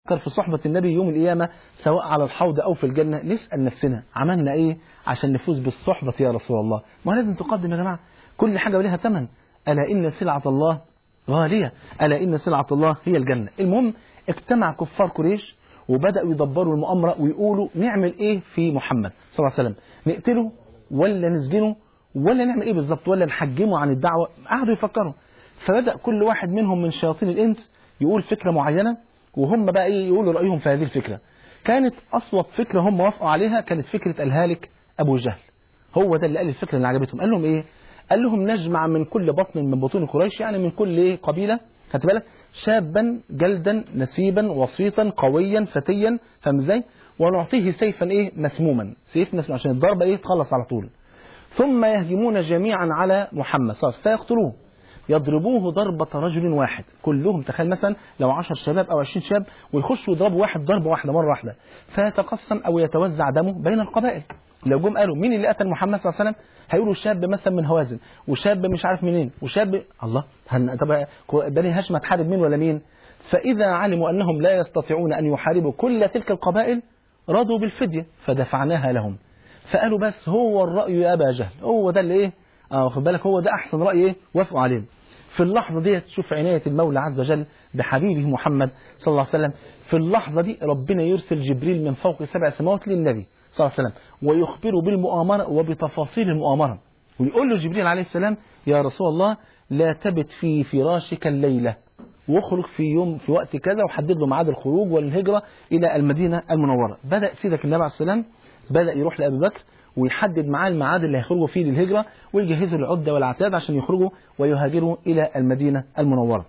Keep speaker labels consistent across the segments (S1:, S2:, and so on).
S1: نفكر في صحبة النبي يوم القيامة سواء على الحوض أو في الجنة نسأل نفسنا عملنا إيه عشان نفوز بالصحبة يا رسول الله ما لازم تقدم يا جماعة كل حاجة ولها ثمن ألا إن سلعة الله غالية ألا إن سلعة الله هي الجنة المهم اجتمع كفار قريش وبدأوا يدبروا المؤامرة ويقولوا نعمل إيه في محمد صلى الله عليه وسلم نقتله ولا نسجنه ولا نعمل إيه بالظبط ولا نحجمه عن الدعوة قعدوا يفكروا فبدأ كل واحد منهم من شياطين الإنس يقول فكرة معينة وهم بقى إيه يقولوا رأيهم في هذه الفكرة كانت أصوب فكرة هم وافقوا عليها كانت فكرة الهالك أبو جهل هو ده اللي قال الفكرة اللي عجبتهم قال لهم إيه قال لهم نجمع من كل بطن من بطون قريش يعني من كل إيه قبيلة خدت بالك شابا جلدا نسيبا وسيطا قويا فتيا فاهم ازاي ونعطيه سيفا ايه مسموما سيف مسموم عشان الضربه ايه تخلص على طول ثم يهجمون جميعا على محمد صلى الله عليه وسلم فيقتلوه يضربوه ضربة رجل واحد كلهم تخيل مثلا لو 10 شباب أو 20 شاب ويخشوا يضربوا واحد ضربة واحدة مرة واحدة فيتقسم أو يتوزع دمه بين القبائل لو جم قالوا مين اللي قتل محمد صلى الله عليه وسلم هيقولوا شاب مثلا من هوازن وشاب مش عارف منين وشاب الله هن... طب بني هاشم هتحارب مين ولا مين فإذا علموا أنهم لا يستطيعون أن يحاربوا كل تلك القبائل رضوا بالفدية فدفعناها لهم فقالوا بس هو الرأي يا أبا جهل هو ده اللي إيه اه واخد بالك هو ده أحسن رأي إيه وافقوا عليه في اللحظة دي تشوف عناية المولى عز وجل بحبيبه محمد صلى الله عليه وسلم في اللحظة دي ربنا يرسل جبريل من فوق سبع سماوات للنبي صلى الله عليه وسلم ويخبره بالمؤامرة وبتفاصيل المؤامرة ويقول له جبريل عليه السلام يا رسول الله لا تبت في فراشك الليلة واخرج في يوم في وقت كذا وحدد له ميعاد الخروج والهجرة إلى المدينة المنورة بدأ سيدك النبي عليه السلام بدأ يروح لأبي بكر ويحدد معاه الميعاد اللي هيخرجوا فيه للهجرة ويجهزوا العدة والعتاد عشان يخرجوا ويهاجروا إلى المدينة المنورة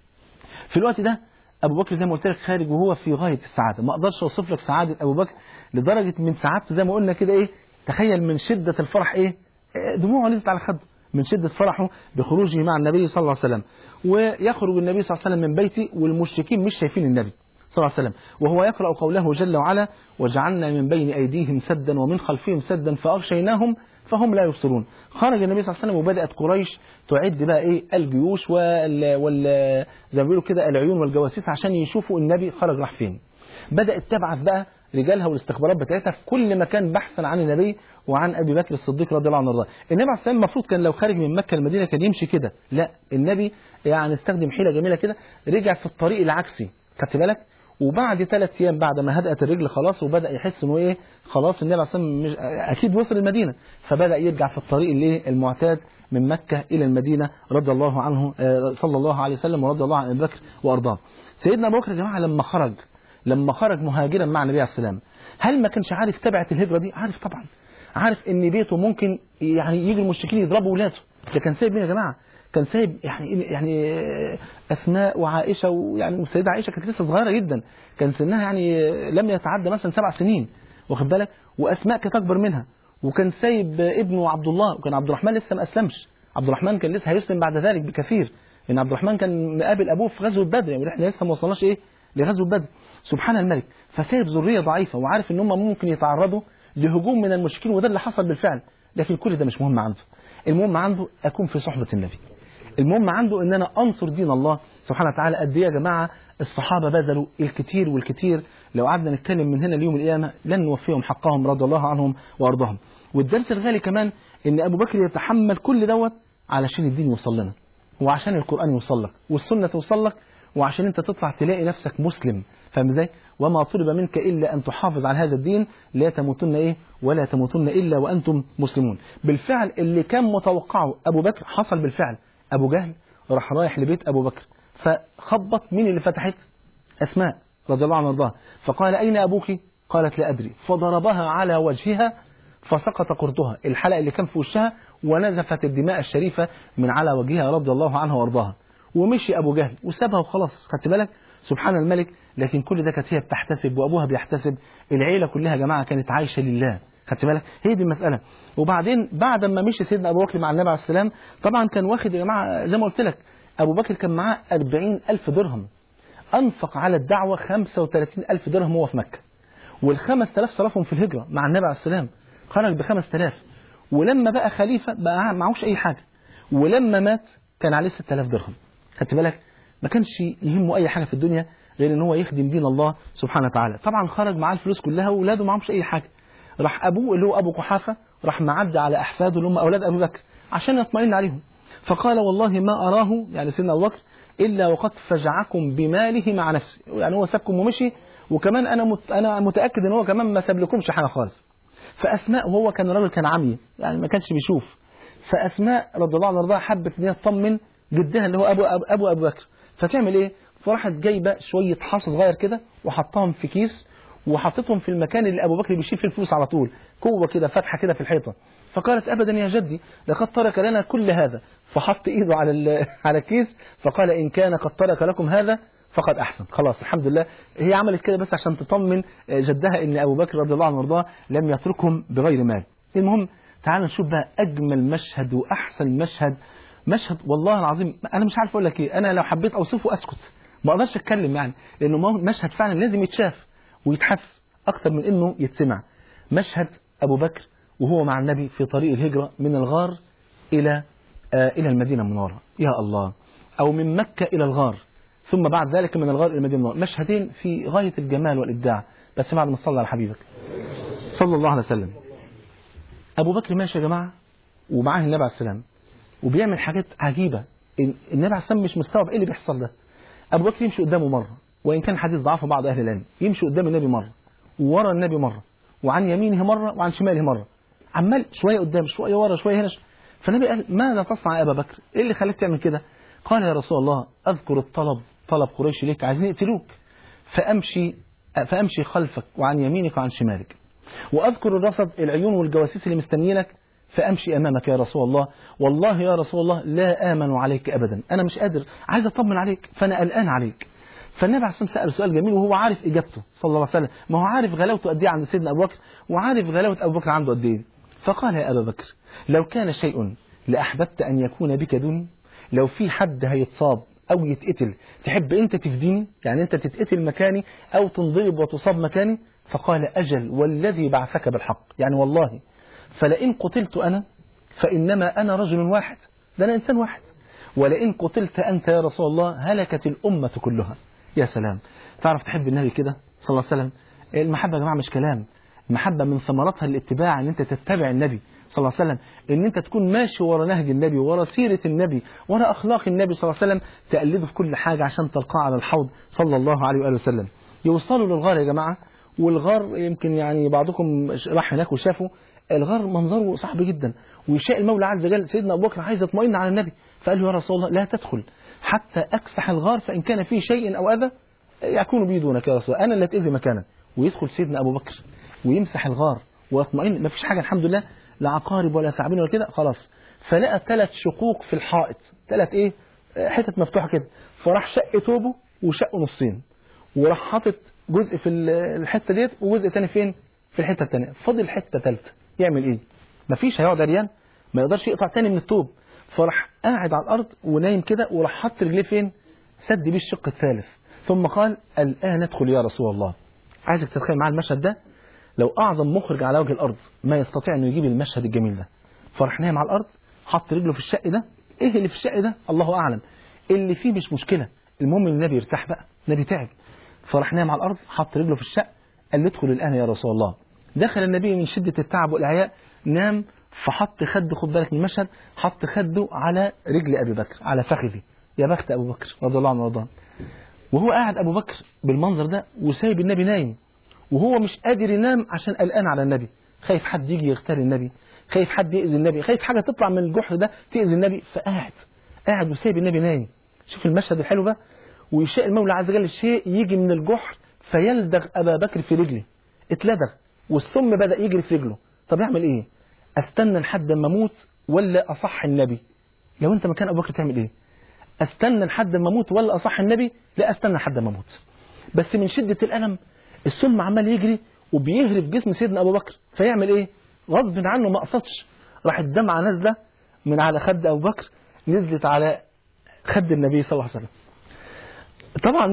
S1: في الوقت ده أبو بكر زي ما قلت لك خارج وهو في غاية السعادة ما أقدرش أوصف لك سعادة أبو بكر لدرجة من سعادته زي ما قلنا كده إيه تخيل من شدة الفرح إيه دموعه نزلت على خده من شدة فرحه بخروجه مع النبي صلى الله عليه وسلم ويخرج النبي صلى الله عليه وسلم من بيته والمشركين مش شايفين النبي صلى الله عليه وسلم وهو يقرأ قوله جل وعلا وجعلنا من بين أيديهم سدا ومن خلفهم سدا فأغشيناهم فهم لا يبصرون خرج النبي صلى الله عليه وسلم وبدأت قريش تعد بقى إيه الجيوش وال, وال... زي ما بيقولوا كده العيون والجواسيس عشان يشوفوا النبي خرج راح فين بدأت تبعث بقى رجالها والاستخبارات بتاعتها في كل مكان بحثا عن النبي وعن ابي بكر الصديق رضي الله عنه وارضاه النبي عليه السلام المفروض كان لو خارج من مكه المدينه كان يمشي كده لا النبي يعني استخدم حيله جميله كده رجع في الطريق العكسي خدت بالك وبعد ثلاث ايام بعد ما هدأت الرجل خلاص وبدا يحس انه ايه خلاص النبي عليه الصلاه والسلام اكيد وصل المدينه فبدا يرجع في الطريق اللي المعتاد من مكه الى المدينه رضي الله عنه صلى الله عليه وسلم ورضي الله عن ابي بكر وارضاه سيدنا ابو بكر يا جماعه لما خرج لما خرج مهاجرا مع النبي عليه السلام هل ما كانش عارف تبعت الهجرة دي عارف طبعا عارف ان بيته ممكن يعني يجي المشركين يضربوا ولاده ده كان سايب مين يا جماعة كان سايب يعني يعني اسماء وعائشة ويعني والسيدة عائشة كانت لسه صغيرة جدا كان سنها يعني لم يتعدى مثلا سبع سنين واخد بالك واسماء كانت اكبر منها وكان سايب ابنه عبد الله وكان عبد الرحمن لسه ما اسلمش عبد الرحمن كان لسه هيسلم بعد ذلك بكثير لان عبد الرحمن كان مقابل ابوه في غزوه بدر يعني احنا لسه ما وصلناش ايه لغزوه بدر سبحان الملك فسايب ذريه ضعيفه وعارف ان هم ممكن يتعرضوا لهجوم من المشركين وده اللي حصل بالفعل لكن كل ده مش مهم عنده المهم عنده اكون في صحبه النبي المهم عنده ان انا انصر دين الله سبحانه وتعالى قد ايه يا جماعه الصحابه بذلوا الكثير والكثير لو قعدنا نتكلم من هنا ليوم القيامه لن نوفيهم حقهم رضي الله عنهم وارضاهم والدرس الغالي كمان ان ابو بكر يتحمل كل دوت علشان الدين يوصل لنا وعشان القران يوصل لك والسنه توصل لك وعشان انت تطلع تلاقي نفسك مسلم فاهم ازاي وما طلب منك الا ان تحافظ على هذا الدين لا تموتن ايه ولا تموتن الا وانتم مسلمون بالفعل اللي كان متوقعه ابو بكر حصل بالفعل ابو جهل راح رايح لبيت ابو بكر فخبط مين اللي فتحت اسماء رضي الله عنها وارضاها فقال اين ابوك قالت لا ادري فضربها على وجهها فسقط قرطها الحلقه اللي كان في وشها ونزفت الدماء الشريفه من على وجهها رضي الله عنها وارضاها ومشي ابو جهل وسابها وخلاص خدت بالك سبحان الملك لكن كل ده كانت هي بتحتسب وابوها بيحتسب العيله كلها يا جماعه كانت عايشه لله خدت بالك هي دي المساله وبعدين بعد ما مشي سيدنا ابو بكر مع النبي عليه السلام طبعا كان واخد يا جماعه زي ما قلت لك ابو بكر كان معاه 40 الف درهم انفق على الدعوه 35 الف درهم وهو في مكه وال 5000 صرفهم في الهجره مع النبي عليه السلام خرج ب 5000 ولما بقى خليفه بقى معهوش اي حاجه ولما مات كان عليه 6000 درهم خدت بالك ما كانش يهمه اي حاجه في الدنيا غير ان هو يخدم دين الله سبحانه وتعالى طبعا خرج معاه الفلوس كلها واولاده معهمش اي حاجه راح ابوه اللي هو ابو قحافه راح معدي على احفاده اللي هم اولاد ابو بكر عشان يطمئن عليهم فقال والله ما اراه يعني سيدنا ابو بكر الا وقد فجعكم بماله مع نفسه يعني هو سابكم ومشي وكمان انا مت انا متاكد ان هو كمان ما سابلكمش حاجه خالص فاسماء وهو كان راجل كان عمي يعني ما كانش بيشوف فاسماء رضي الله عنها حبت ان هي تطمن جدها اللي هو ابو ابو ابو, أبو بكر فتعمل ايه فراحت جايبه شويه حصى صغير كده وحطاهم في كيس وحطيتهم في المكان اللي ابو بكر بيشيل فيه الفلوس على طول قوه كده فتحه كده في الحيطه فقالت ابدا يا جدي لقد ترك لنا كل هذا فحط ايده على على الكيس فقال ان كان قد ترك لكم هذا فقد احسن خلاص الحمد لله هي عملت كده بس عشان تطمن جدها ان ابو بكر رضي الله عنه وارضاه لم يتركهم بغير مال المهم تعالوا نشوف بقى اجمل مشهد واحسن مشهد مشهد والله العظيم انا مش عارف اقول لك ايه انا لو حبيت اوصفه اسكت ما اقدرش اتكلم يعني لانه مشهد فعلا لازم يتشاف ويتحس اكتر من انه يتسمع مشهد ابو بكر وهو مع النبي في طريق الهجره من الغار الى آه الى المدينه المنوره يا الله او من مكه الى الغار ثم بعد ذلك من الغار الى المدينه المنوره مشهدين في غايه الجمال والابداع بس بعد ما صلى على حبيبك صلى الله عليه وسلم ابو بكر ماشي يا جماعه ومعاه النبي عليه السلام وبيعمل حاجات عجيبه النبي عليه السلام مش مستوعب ايه اللي بيحصل ده ابو بكر يمشي قدامه مره وان كان حديث ضعفه بعض اهل العلم يمشي قدام النبي مره وورا النبي مره وعن يمينه مره وعن شماله مره عمال شويه قدام شويه ورا شويه هنا فالنبي قال ماذا تصنع يا ابا بكر ايه اللي خلاك تعمل كده قال يا رسول الله اذكر الطلب طلب قريش ليك عايزين يقتلوك فامشي فامشي خلفك وعن يمينك وعن شمالك واذكر الرصد العيون والجواسيس اللي مستنيينك فامشي امامك يا رسول الله والله يا رسول الله لا امن عليك ابدا انا مش قادر عايز اطمن عليك فانا قلقان عليك فالنبي عليه الصلاه سال سؤال جميل وهو عارف اجابته صلى الله عليه وسلم ما هو عارف غلاوته قد ايه عند سيدنا ابو بكر وعارف غلاوه ابو بكر عنده قد ايه فقال يا ابا بكر لو كان شيء لاحببت ان يكون بك دون لو في حد هيتصاب او يتقتل تحب انت تفديني يعني انت تتقتل مكاني او تنضرب وتصاب مكاني فقال اجل والذي بعثك بالحق يعني والله فلئن قتلت أنا فإنما أنا رجل واحد ده أنا إنسان واحد ولئن قتلت أنت يا رسول الله هلكت الأمة كلها يا سلام تعرف تحب النبي كده صلى الله عليه وسلم المحبة يا جماعة مش كلام المحبة من ثمراتها الاتباع ان انت تتبع النبي صلى الله عليه وسلم ان انت تكون ماشي ورا نهج النبي ورا سيرة النبي ورا اخلاق النبي صلى الله عليه وسلم تقلده في كل حاجة عشان تلقاه على الحوض صلى الله عليه وآله وسلم يوصلوا للغار يا جماعة والغار يمكن يعني بعضكم راح هناك وشافه الغار منظره صعب جدا ويشاء المولى عز وجل سيدنا ابو بكر عايز يطمئن على النبي فقال له يا رسول الله لا تدخل حتى اكسح الغار فان كان فيه شيء او اذى يكون بي دونك يا رسول الله انا اللي اتاذي مكانك ويدخل سيدنا ابو بكر ويمسح الغار ويطمئن ما فيش حاجه الحمد لله لا عقارب ولا ثعابين ولا كده خلاص فلقى ثلاث شقوق في الحائط ثلاث ايه حتت مفتوحه كده فراح شق ثوبه وشقه نصين وراح حاطط جزء في الحته ديت وجزء تاني فين في الحته الثانيه فاضل حته ثالثه يعمل ايه مفيش هيقعد عريان ما يقدرش يقطع تاني من الثوب فراح قاعد على الارض ونايم كده وراح حط رجليه فين سد بيه الشق الثالث ثم قال الان ادخل يا رسول الله عايزك تتخيل معايا المشهد ده لو اعظم مخرج على وجه الارض ما يستطيع انه يجيب المشهد الجميل ده فراح نايم على الارض حط رجله في الشق ده ايه اللي في الشق ده الله اعلم اللي فيه مش مشكله المهم ان النبي يرتاح بقى النبي تعب فراح نايم على الارض حط رجله في الشق قال له ادخل الان يا رسول الله دخل النبي من شدة التعب والإعياء نام فحط خده خد بالك من المشهد حط خده على رجل أبي بكر على فخذه يا بخت أبو بكر رضي الله عنه وارضاه وهو قاعد أبو بكر بالمنظر ده وسايب النبي نايم وهو مش قادر ينام عشان قلقان على النبي خايف حد يجي يغتال النبي خايف حد يأذي النبي خايف حاجة تطلع من الجحر ده تأذي النبي فقاعد قاعد وسايب النبي نايم شوف المشهد الحلو ده ويشاء المولى عز وجل الشيء يجي من الجحر فيلدغ أبا بكر في رجله اتلدغ والسم بدأ يجري في رجله طب يعمل ايه استنى لحد ما اموت ولا اصح النبي لو انت مكان ابو بكر تعمل ايه استنى لحد ما اموت ولا اصح النبي لا استنى لحد ما اموت بس من شدة الالم السم عمال يجري وبيهرب جسم سيدنا ابو بكر فيعمل ايه غصب عنه ما قصدش راح الدمعة نازلة من على خد ابو بكر نزلت على خد النبي صلى الله عليه وسلم طبعا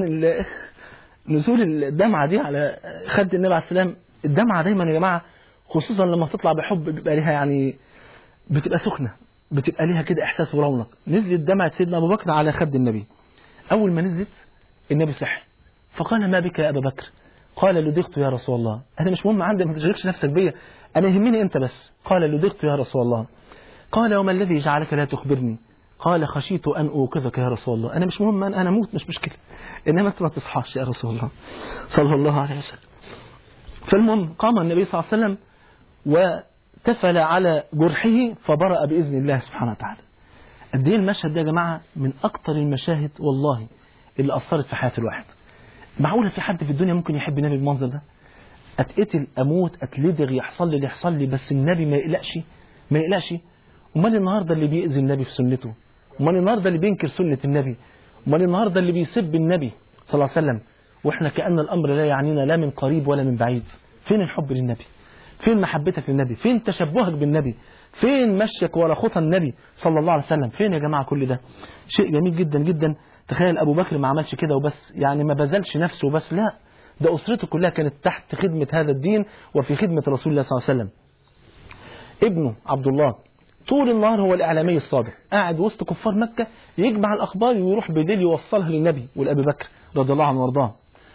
S1: نزول الدمعة دي على خد النبي عليه السلام الدمعة دايما يا جماعة خصوصا لما تطلع بحب بيبقى ليها يعني بتبقى سخنة بتبقى ليها كده إحساس ورونق نزلت دمعة سيدنا أبو بكر على خد النبي أول ما نزلت النبي صحي فقال ما بك يا أبا بكر قال لدغت يا رسول الله أنا مش مهم عندي ما تشغلش نفسك بيا أنا يهمني أنت بس قال لدغت يا رسول الله قال وما الذي جعلك لا تخبرني قال خشيت أن أوقظك يا رسول الله أنا مش مهم أنا أموت مش مشكلة إنما أنت ما تصحاش يا رسول الله صلى الله عليه وسلم فالمهم قام النبي صلى الله عليه وسلم وتفل على جرحه فبرأ بإذن الله سبحانه وتعالى قد ايه المشهد ده يا جماعة من أكتر المشاهد والله اللي أثرت في حياة الواحد معقولة في حد في الدنيا ممكن يحب النبي بالمنظر ده أتقتل أموت أتلدغ يحصل لي اللي يحصل لي بس النبي ما يقلقش ما يقلقش امال النهارده اللي بيأذي النبي في سنته امال النهارده اللي بينكر سنة النبي امال النهارده اللي بيسب النبي صلى الله عليه وسلم واحنا كأن الأمر لا يعنينا لا من قريب ولا من بعيد فين الحب للنبي فين محبتك للنبي فين تشبهك بالنبي فين مشيك ورا خطى النبي صلى الله عليه وسلم فين يا جماعة كل ده شيء جميل جدا جدا تخيل أبو بكر ما عملش كده وبس يعني ما بذلش نفسه وبس لا ده أسرته كلها كانت تحت خدمة هذا الدين وفي خدمة رسول الله صلى الله عليه وسلم ابنه عبد الله طول النهار هو الإعلامي الصادق قاعد وسط كفار مكة يجمع الأخبار ويروح بالليل يوصلها للنبي والأبي بكر رضي الله عنه وارضاه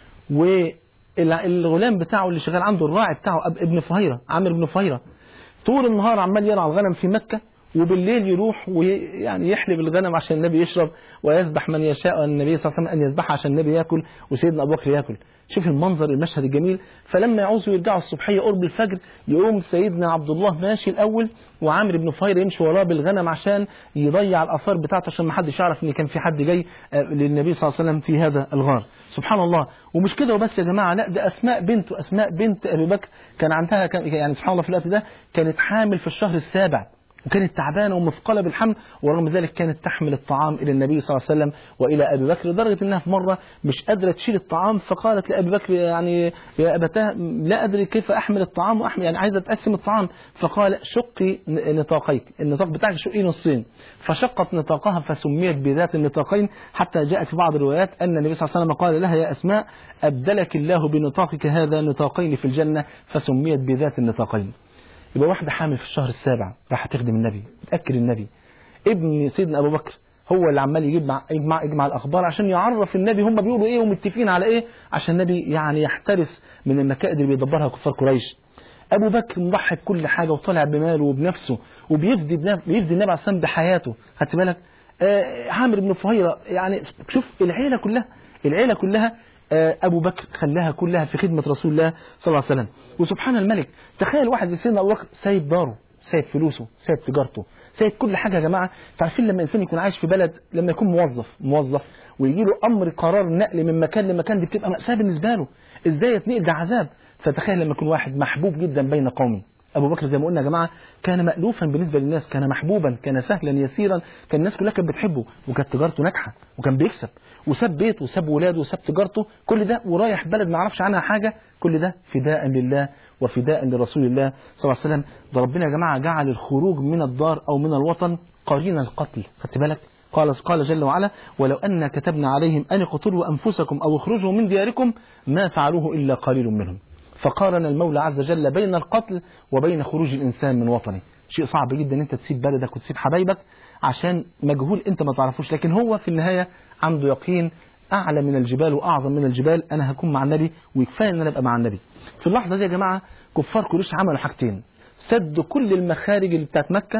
S1: والغلام بتاعه اللي شغال عنده الراعي بتاعه أب ابن فهيرة عامر ابن فهيرة طول النهار عمال يرعى الغنم في مكة وبالليل يروح ويعني يحلب الغنم عشان النبي يشرب ويذبح من يشاء النبي صلى الله عليه وسلم أن يذبح عشان النبي يأكل وسيدنا أبو بكر يأكل شوف المنظر المشهد الجميل فلما يعوزوا يرجعوا الصبحية قرب الفجر يقوم سيدنا عبد الله ماشي الأول وعامر بن فهير يمشي وراه بالغنم عشان يضيع الآثار بتاعته عشان ما حدش يعرف إن كان في حد جاي للنبي صلى الله عليه وسلم في هذا الغار سبحان الله ومش كده وبس يا جماعة لا ده أسماء بنت أسماء بنت أبي بكر كان عندها كان يعني سبحان الله في الوقت ده كانت حامل في الشهر السابع وكانت تعبانة ومثقلة بالحمل ورغم ذلك كانت تحمل الطعام إلى النبي صلى الله عليه وسلم وإلى أبي بكر لدرجة أنها في مرة مش قادرة تشيل الطعام فقالت لأبي بكر يعني يا أبتاه لا أدري كيف أحمل الطعام وأحمل يعني عايزة تقسم الطعام فقال شقي نطاقيك النطاق بتاعك شقي نصين فشقت نطاقها فسميت بذات النطاقين حتى جاءت في بعض الروايات أن النبي صلى الله عليه وسلم قال لها يا أسماء أبدلك الله بنطاقك هذا نطاقين في الجنة فسميت بذات النطاقين يبقى واحدة حامل في الشهر السابع راح تخدم النبي تأكل النبي ابن سيدنا أبو بكر هو اللي عمال يجمع يجمع يجمع الأخبار عشان يعرف النبي هم بيقولوا إيه ومتفقين على إيه عشان النبي يعني يحترس من المكائد اللي بيدبرها كفار قريش أبو بكر مضحي بكل حاجة وطالع بماله وبنفسه وبيفدي بيفدي النبي عليه الصلاة بحياته خدت بالك آه عامر بن فهيرة يعني شوف العيلة كلها العيلة كلها أبو بكر خلاها كلها في خدمة رسول الله صلى الله عليه وسلم وسبحان الملك تخيل واحد زي سيدنا أبو بكر سايب داره سايب فلوسه سايب تجارته سايب كل حاجة يا جماعة تعرفين لما إنسان يكون عايش في بلد لما يكون موظف موظف ويجي له أمر قرار نقل من مكان لمكان دي بتبقى مأساة بالنسبة له إزاي يتنقل ده عذاب فتخيل لما يكون واحد محبوب جدا بين قومه أبو بكر زي ما قلنا يا جماعة كان مألوفا بالنسبة للناس كان محبوبا كان سهلا يسيرا كان الناس كلها كانت بتحبه وكانت تجارته ناجحة وكان بيكسب وساب بيته وساب ولاده وساب تجارته كل ده ورايح بلد ما يعرفش عنها حاجة كل ده فداء لله وفداء لرسول الله صلى الله عليه وسلم ده ربنا يا جماعة جعل الخروج من الدار أو من الوطن قرين القتل خدت بالك قال قال جل وعلا ولو أن كتبنا عليهم أن اقتلوا أنفسكم أو اخرجوا من دياركم ما فعلوه إلا قليل منهم فقارن المولى عز وجل بين القتل وبين خروج الإنسان من وطنه شيء صعب جدا ان انت تسيب بلدك وتسيب حبايبك عشان مجهول انت ما تعرفوش لكن هو في النهاية عنده يقين أعلى من الجبال وأعظم من الجبال أنا هكون مع النبي ويكفاية أن أنا أبقى مع النبي في اللحظة دي يا جماعة كفار قريش عملوا حاجتين سدوا كل المخارج اللي بتاعت مكة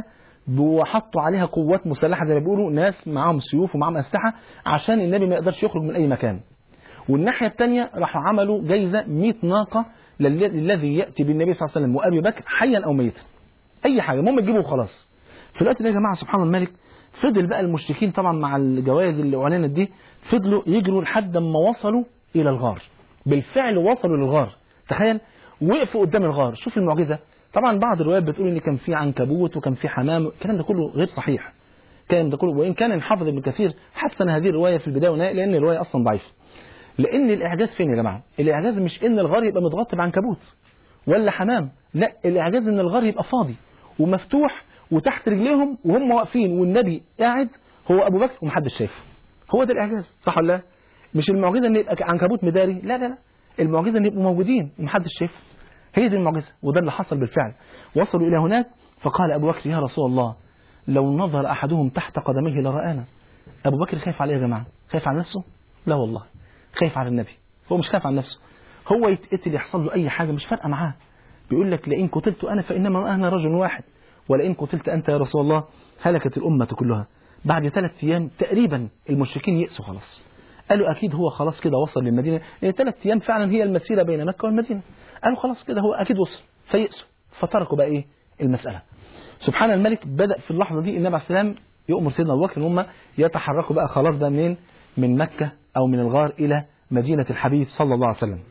S1: وحطوا عليها قوات مسلحة زي ما بيقولوا ناس معاهم سيوف ومعاهم أسلحة عشان النبي ما يقدرش يخرج من أي مكان والناحية الثانية راحوا عملوا جايزة 100 ناقة للذي يأتي بالنبي صلى الله عليه وسلم وأبي بكر حيا أو ميتا أي حاجة المهم تجيبه وخلاص في الوقت ده يا جماعة سبحان الملك فضل بقى المشركين طبعا مع الجوائز اللي أعلنت دي فضلوا يجروا لحد ما وصلوا إلى الغار بالفعل وصلوا للغار تخيل وقفوا قدام الغار شوف المعجزة طبعا بعض الروايات بتقول ان كان في عنكبوت وكان في حمام الكلام ده كله غير صحيح الكلام ده كله وان كان الحافظ ابن كثير حسن هذه الروايه في البدايه والنهايه لان الروايه اصلا ضعيفه لان الاعجاز فين يا جماعه الاعجاز مش ان الغار يبقى متغطي بعنكبوت ولا حمام لا الاعجاز ان الغار يبقى فاضي ومفتوح وتحت رجليهم وهم واقفين والنبي قاعد هو ابو بكر ومحدش شايفه هو ده الاعجاز صح ولا لا مش المعجزه ان يبقى عنكبوت مداري لا لا لا المعجزه ان يبقوا موجودين ومحدش شايفه هي دي المعجزه وده اللي حصل بالفعل وصلوا الى هناك فقال ابو بكر يا رسول الله لو نظر احدهم تحت قدميه لرآنا ابو بكر خايف عليه يا جماعه خايف على نفسه لا والله خايف على النبي هو مش خايف عن نفسه هو يتقتل يحصل له اي حاجه مش فارقه معاه بيقول لك لئن قتلت انا فانما انا رجل واحد ولئن قتلت انت يا رسول الله هلكت الامه كلها بعد ثلاث ايام تقريبا المشركين يئسوا خلاص قالوا اكيد هو خلاص كده وصل للمدينه لان ثلاث ايام فعلا هي المسيره بين مكه والمدينه قالوا خلاص كده هو اكيد وصل فيئسوا فتركوا بقى ايه المساله سبحان الملك بدا في اللحظه دي النبي عليه السلام يؤمر سيدنا ابو بكر ان هم يتحركوا بقى خلاص ده منين من مكه او من الغار الى مدينه الحبيب صلى الله عليه وسلم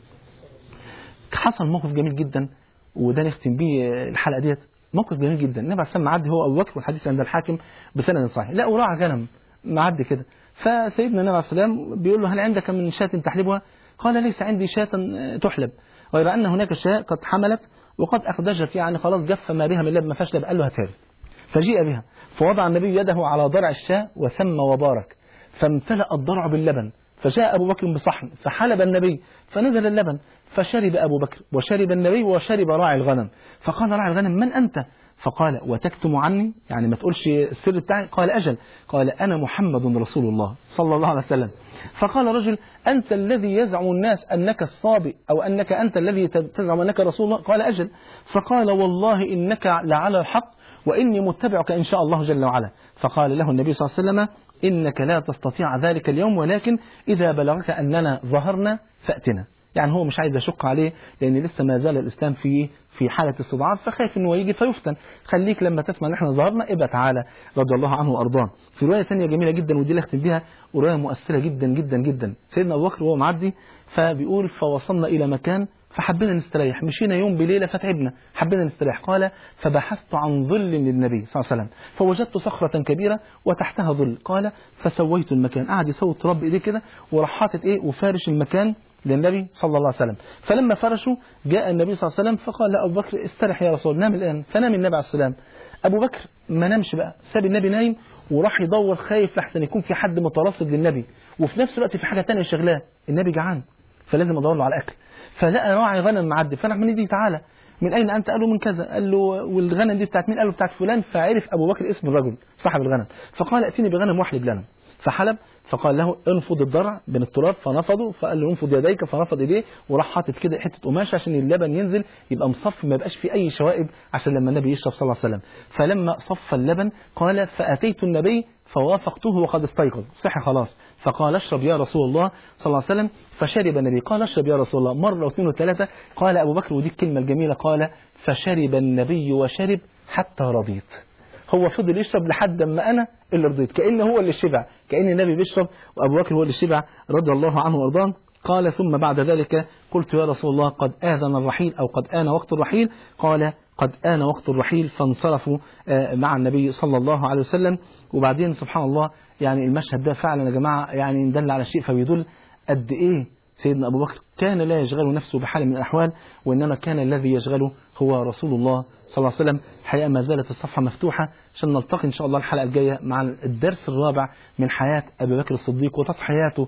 S1: حصل موقف جميل جدا وده نختم بيه الحلقه ديت موقف جميل جدا النبي عليه السلام معدي هو ابو بكر والحديث عند الحاكم بسند صحيح لا وراعى غنم معدي كده فسيدنا النبي عليه السلام بيقول له هل عندك من شاة تحلبها قال ليس عندي شاة تحلب غير ان هناك شاة قد حملت وقد اخدجت يعني خلاص جف ما بها من لبن ما فيهاش لبن قال له هاتها فجيء بها فوضع النبي يده على ضرع الشاة وسمى وبارك فامتلأ الضرع باللبن فجاء أبو بكر بصحن فحلب النبي فنزل اللبن فشرب أبو بكر وشرب النبي وشرب راعي الغنم فقال راعي الغنم من أنت فقال وتكتم عني يعني ما تقولش السر بتاعي قال أجل قال أنا محمد رسول الله صلى الله عليه وسلم فقال رجل أنت الذي يزعم الناس أنك الصابئ أو أنك أنت الذي تزعم أنك رسول الله قال أجل فقال والله إنك لعلى الحق وإني متبعك إن شاء الله جل وعلا فقال له النبي صلى الله عليه وسلم إنك لا تستطيع ذلك اليوم ولكن إذا بلغك أننا ظهرنا فأتنا يعني هو مش عايز يشق عليه لأن لسه ما زال الإسلام في في حالة استضعاف فخايف إنه يجي فيفتن خليك لما تسمع إن إحنا ظهرنا ابقى تعالى رضي الله عنه وأرضاه في رواية ثانية جميلة جدا ودي اللي أختم بيها رواية مؤثرة جدا جدا جدا سيدنا أبو بكر وهو معدي فبيقول فوصلنا إلى مكان فحبينا نستريح مشينا يوم بليلة فتعبنا حبينا نستريح قال فبحثت عن ظل للنبي صلى الله عليه وسلم فوجدت صخرة كبيرة وتحتها ظل قال فسويت المكان قعد يسوي التراب بإيديه كده وراح حاطط إيه وفارش المكان للنبي صلى الله عليه وسلم فلما فرشوا جاء النبي صلى الله عليه وسلم فقال لأبو بكر استرح يا رسول نام الآن فنام النبي عليه السلام أبو بكر ما نامش بقى ساب النبي نايم وراح يدور خايف لحسن يكون في حد مترصد للنبي وفي نفس الوقت في حاجة تانية شغلاه النبي جعان فلازم ادور له على الاكل فلقى راعي غنم معدي فراح من دي تعالى من اين انت قال له من كذا قال له والغنم دي بتاعت مين قال له بتاعت فلان فعرف ابو بكر اسم الرجل صاحب الغنم فقال ائتني بغنم واحلب لنا فحلب فقال له انفض الضرع بين التراب فنفضه فقال له انفض يديك فنفض ايديه وراح حاطط كده حته قماشه عشان اللبن ينزل يبقى مصفي ما يبقاش فيه اي شوائب عشان لما النبي يشرب صلى الله عليه وسلم فلما صف اللبن قال فاتيت النبي فوافقته وقد استيقظ صحي خلاص فقال اشرب يا رسول الله صلى الله عليه وسلم فشرب النبي قال اشرب يا رسول الله مرة واثنين وثلاثة قال أبو بكر ودي الكلمة الجميلة قال فشرب النبي وشرب حتى رضيت هو فضل يشرب لحد ما أنا اللي رضيت كأن هو اللي شبع كأن النبي بيشرب وأبو بكر هو اللي شبع رضي الله عنه وارضاه قال ثم بعد ذلك قلت يا رسول الله قد آذن الرحيل أو قد آن وقت الرحيل قال قد آن وقت الرحيل فانصرفوا مع النبي صلى الله عليه وسلم وبعدين سبحان الله يعني المشهد ده فعلا يا جماعة يعني دل على شيء فبيدل قد إيه سيدنا أبو بكر كان لا يشغل نفسه بحال من الأحوال وإنما كان الذي يشغله هو رسول الله صلى الله عليه وسلم الحقيقة ما زالت الصفحة مفتوحة عشان نلتقي إن شاء الله الحلقة الجاية مع الدرس الرابع من حياة أبي بكر الصديق وتضحياته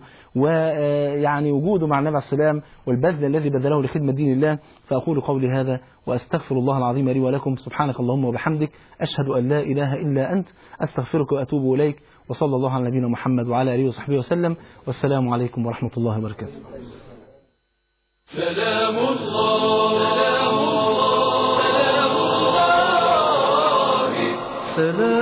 S1: ويعني وجوده مع النبي عليه السلام والبذل الذي بذله لخدمة دين الله فأقول قولي هذا وأستغفر الله العظيم لي ولكم سبحانك اللهم وبحمدك أشهد أن لا إله إلا أنت أستغفرك وأتوب إليك وصلى الله على نبينا محمد وعلى آله وصحبه وسلم والسلام عليكم ورحمة الله وبركاته
S2: سلام الله سلام الله
S1: سلام